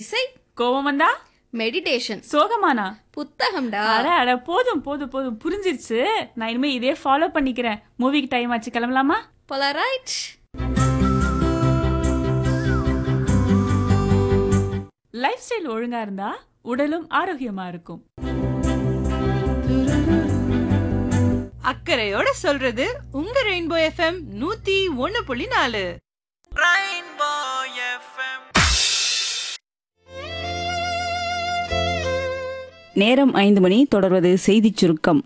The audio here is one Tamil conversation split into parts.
இசை கோபம் வந்தா மெடிடேஷன் சோகமானா புத்தகம்டா அட அட போதும் போதும் போதும் புரிஞ்சிருச்சு நான் இனிமே இதே ஃபாலோ பண்ணிக்கிறேன் மூவிக்கு டைம் ஆச்சு கிளம்பலாமா போலரைட் லைஃப் ஸ்டைல் ஒழுங்கா இருந்தா உடலும் ஆரோக்கியமா இருக்கும் அக்கறையோட சொல்றது உங்க ரெயின்போ எஃப்எம் நூத்தி ஒன்னு புள்ளி நாலு நேரம் ஐந்து மணி தொடர்வது செய்திச் சுருக்கம்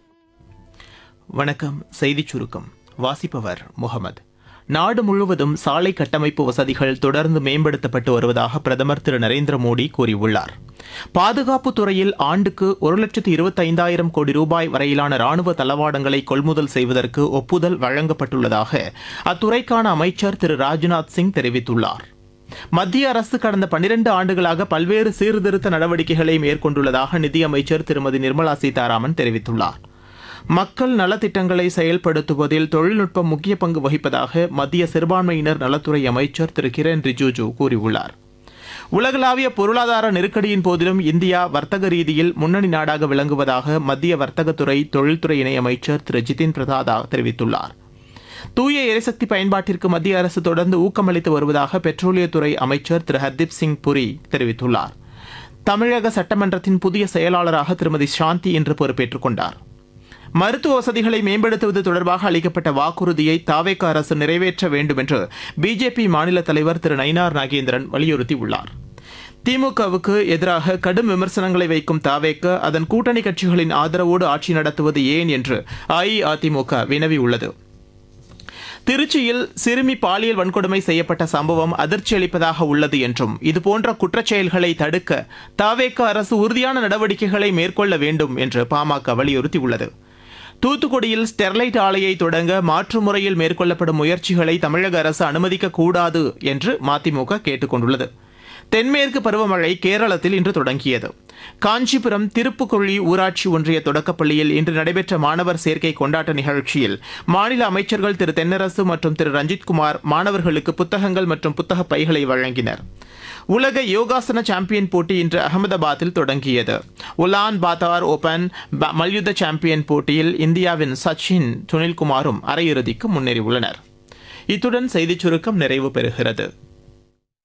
வணக்கம் செய்திச் சுருக்கம் வாசிப்பவர் முகமது நாடு முழுவதும் சாலை கட்டமைப்பு வசதிகள் தொடர்ந்து மேம்படுத்தப்பட்டு வருவதாக பிரதமர் திரு நரேந்திர மோடி கூறியுள்ளார் பாதுகாப்பு துறையில் ஆண்டுக்கு ஒரு லட்சத்து இருபத்தைந்தாயிரம் கோடி ரூபாய் வரையிலான ராணுவ தளவாடங்களை கொள்முதல் செய்வதற்கு ஒப்புதல் வழங்கப்பட்டுள்ளதாக அத்துறைக்கான அமைச்சர் திரு ராஜ்நாத் சிங் தெரிவித்துள்ளார் மத்திய அரசு கடந்த பனிரெண்டு ஆண்டுகளாக பல்வேறு சீர்திருத்த நடவடிக்கைகளை மேற்கொண்டுள்ளதாக நிதியமைச்சர் திருமதி நிர்மலா சீதாராமன் தெரிவித்துள்ளார் மக்கள் நலத்திட்டங்களை செயல்படுத்துவதில் தொழில்நுட்பம் முக்கிய பங்கு வகிப்பதாக மத்திய சிறுபான்மையினர் நலத்துறை அமைச்சர் திரு கிரண் ரிஜிஜு கூறியுள்ளார் உலகளாவிய பொருளாதார நெருக்கடியின் போதிலும் இந்தியா வர்த்தக ரீதியில் முன்னணி நாடாக விளங்குவதாக மத்திய வர்த்தகத்துறை தொழில்துறை இணையமைச்சர் திரு ஜிதின் பிரசாதா தெரிவித்துள்ளார் தூய எரிசக்தி பயன்பாட்டிற்கு மத்திய அரசு தொடர்ந்து ஊக்கமளித்து வருவதாக பெட்ரோலியத்துறை அமைச்சர் திரு ஹர்தீப் சிங் புரி தெரிவித்துள்ளார் தமிழக சட்டமன்றத்தின் புதிய செயலாளராக திருமதி சாந்தி இன்று பொறுப்பேற்றுக் கொண்டார் மருத்துவ வசதிகளை மேம்படுத்துவது தொடர்பாக அளிக்கப்பட்ட வாக்குறுதியை தாவேக அரசு நிறைவேற்ற வேண்டும் என்று பிஜேபி மாநில தலைவர் திரு நயினார் நாகேந்திரன் வலியுறுத்தியுள்ளார் திமுகவுக்கு எதிராக கடும் விமர்சனங்களை வைக்கும் தாவேக்க அதன் கூட்டணி கட்சிகளின் ஆதரவோடு ஆட்சி நடத்துவது ஏன் என்று அஇஅதிமுக வினவியுள்ளது திருச்சியில் சிறுமி பாலியல் வன்கொடுமை செய்யப்பட்ட சம்பவம் அதிர்ச்சி அளிப்பதாக உள்ளது என்றும் இதுபோன்ற குற்றச்செயல்களை தடுக்க தாவேக்க அரசு உறுதியான நடவடிக்கைகளை மேற்கொள்ள வேண்டும் என்று பாமக வலியுறுத்தியுள்ளது தூத்துக்குடியில் ஸ்டெர்லைட் ஆலையை தொடங்க மாற்று முறையில் மேற்கொள்ளப்படும் முயற்சிகளை தமிழக அரசு அனுமதிக்க கூடாது என்று மதிமுக கேட்டுக் கொண்டுள்ளது தென்மேற்கு பருவமழை கேரளத்தில் இன்று தொடங்கியது காஞ்சிபுரம் திருப்புக்கொள்ளி ஊராட்சி ஒன்றிய தொடக்கப்பள்ளியில் இன்று நடைபெற்ற மாணவர் சேர்க்கை கொண்டாட்ட நிகழ்ச்சியில் மாநில அமைச்சர்கள் திரு தென்னரசு மற்றும் திரு ரஞ்சித்குமார் மாணவர்களுக்கு புத்தகங்கள் மற்றும் புத்தக பைகளை வழங்கினர் உலக யோகாசன சாம்பியன் போட்டி இன்று அகமதாபாத்தில் தொடங்கியது உலான் பாத்தார் ஓபன் ப- மல்யுத்த சாம்பியன் போட்டியில் இந்தியாவின் சச்சின் சுனில்குமாரும் அரையிறுதிக்கு முன்னேறியுள்ளனர் இத்துடன் செய்திச் சுருக்கம் நிறைவு பெறுகிறது